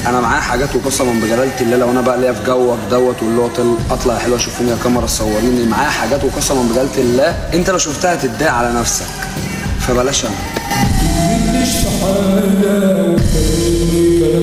انا معايا حاجات وقسما بجلاله الله لو انا بقى ليا في جوك دوت واللي هو طل- اطلع يا حلوه شوفيني يا كاميرا صوريني معايا حاجات وقسما بجلاله الله انت لو شفتها هتتضايق على نفسك فبلاش انا مش في حالة وكأني